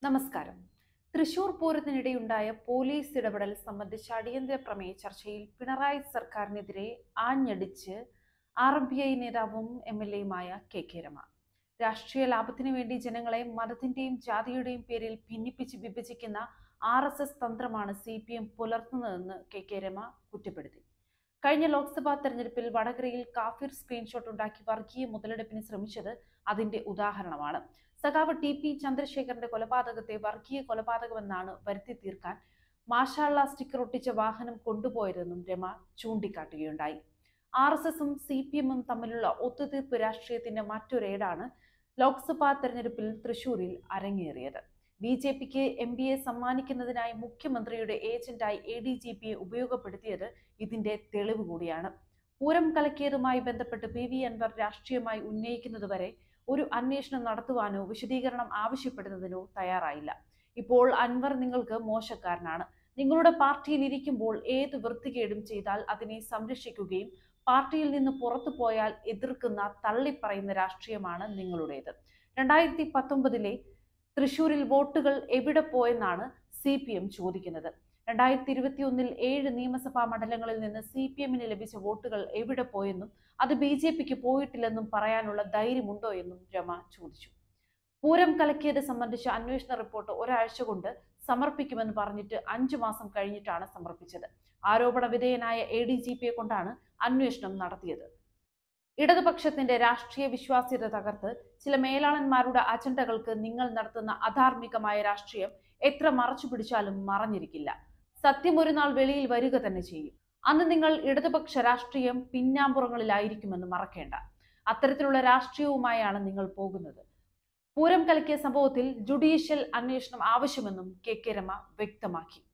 നമസ്കാരം തൃശൂർ പൂരത്തിനിടെയുണ്ടായ പോലീസ് ഇടപെടൽ സംബന്ധിച്ച അടിയന്തര പ്രമേയ ചർച്ചയിൽ പിണറായി സർക്കാരിനെതിരെ ആഞ്ഞടിച്ച് ആർ ബി ഐ നേതാവും എം എൽ എയുമായ കെ കെ രമ രാഷ്ട്രീയ ലാഭത്തിനു വേണ്ടി ജനങ്ങളെ മതത്തിന്റെയും ജാതിയുടെയും പേരിൽ ഭിന്നിപ്പിച്ച് വിഭജിക്കുന്ന ആർ എസ് എസ് തന്ത്രമാണ് സി പി എം പുലർത്തുന്നതെന്ന് കെ കെ രമ കുറ്റപ്പെടുത്തി കഴിഞ്ഞ ലോക്സഭാ തെരഞ്ഞെടുപ്പിൽ വടകരയിൽ കാഫിർ സ്ക്രീൻഷോട്ട് ഉണ്ടാക്കി വർഗീയ മുതലെടുപ്പിന് ശ്രമിച്ചത് അതിന്റെ ഉദാഹരണമാണ് സഖാവ് ടി പി ചന്ദ്രശേഖരന്റെ കൊലപാതകത്തെ വർഗീയ കൊലപാതകമെന്നാണ് വരുത്തി തീർക്കാൻ മാഷാള്ള സ്റ്റിക്കർ ഒട്ടിച്ച വാഹനം കൊണ്ടുപോയതെന്നും രമ ചൂണ്ടിക്കാട്ടുകയുണ്ടായി ആർ എസ് എസും സി പി എമ്മും തമ്മിലുള്ള ഒത്തുതീർപ്പ് രാഷ്ട്രീയത്തിന്റെ മറ്റൊരേടാണ് ലോക്സഭാ തെരഞ്ഞെടുപ്പിൽ തൃശൂരിൽ അരങ്ങേറിയത് ബി ജെ പിക്ക് എം പി എ സമ്മാനിക്കുന്നതിനായി മുഖ്യമന്ത്രിയുടെ ഏജന്റായി എ ഡി ജി പിയെ ഉപയോഗപ്പെടുത്തിയത് ഇതിന്റെ തെളിവ് കൂടിയാണ് പൂരം കലക്കിയതുമായി ബന്ധപ്പെട്ട് പി വി അൻവർ രാഷ്ട്രീയമായി ഉന്നയിക്കുന്നതുവരെ ഒരു അന്വേഷണം നടത്തുവാനോ വിശദീകരണം ആവശ്യപ്പെടുന്നതിനോ തയ്യാറായില്ല ഇപ്പോൾ അൻവർ നിങ്ങൾക്ക് മോശക്കാരനാണ് നിങ്ങളുടെ പാർട്ടിയിൽ ഇരിക്കുമ്പോൾ ഏത് വൃത്തികേടും ചെയ്താൽ അതിനെ സംരക്ഷിക്കുകയും പാർട്ടിയിൽ നിന്ന് പുറത്തു പോയാൽ എതിർക്കുന്ന തള്ളിപ്പറയുന്ന രാഷ്ട്രീയമാണ് നിങ്ങളുടേത് രണ്ടായിരത്തി പത്തൊമ്പതിലെ തൃശൂരിൽ വോട്ടുകൾ എവിടെ പോയെന്നാണ് സി പി എം ചോദിക്കുന്നത് രണ്ടായിരത്തി ഇരുപത്തി ഒന്നിൽ ഏഴ് നിയമസഭാ മണ്ഡലങ്ങളിൽ നിന്ന് സി പി എമ്മിന് ലഭിച്ച വോട്ടുകൾ എവിടെ പോയെന്നും അത് ബി ജെ പിക്ക് പോയിട്ടില്ലെന്നും പറയാനുള്ള ധൈര്യമുണ്ടോ എന്നും രമ ചോദിച്ചു പൂരം കലക്കിയത് സംബന്ധിച്ച അന്വേഷണ റിപ്പോർട്ട് ഒരാഴ്ച കൊണ്ട് സമർപ്പിക്കുമെന്ന് പറഞ്ഞിട്ട് അഞ്ചു മാസം കഴിഞ്ഞിട്ടാണ് സമർപ്പിച്ചത് ആരോപണ വിധേയനായ എ ഡി ജി പിയെ കൊണ്ടാണ് അന്വേഷണം നടത്തിയത് ഇടതുപക്ഷത്തിന്റെ രാഷ്ട്രീയ വിശ്വാസ്യത തകർത്ത് ചില മേലാളന്മാരുടെ അജണ്ടകൾക്ക് നിങ്ങൾ നടത്തുന്ന അധാർമികമായ രാഷ്ട്രീയം എത്ര മറച്ചു പിടിച്ചാലും മറഞ്ഞിരിക്കില്ല സത്യം ഒരു നാൾ വെളിയിൽ വരിക തന്നെ ചെയ്യും അന്ന് നിങ്ങൾ ഇടതുപക്ഷ രാഷ്ട്രീയം പിന്നാമ്പുറങ്ങളിലായിരിക്കുമെന്ന് മറക്കേണ്ട അത്തരത്തിലുള്ള രാഷ്ട്രീയവുമായാണ് നിങ്ങൾ പോകുന്നത് പൂരം കലക്കിയ സംഭവത്തിൽ ജുഡീഷ്യൽ അന്വേഷണം ആവശ്യമെന്നും കെ കെ രമ വ്യക്തമാക്കി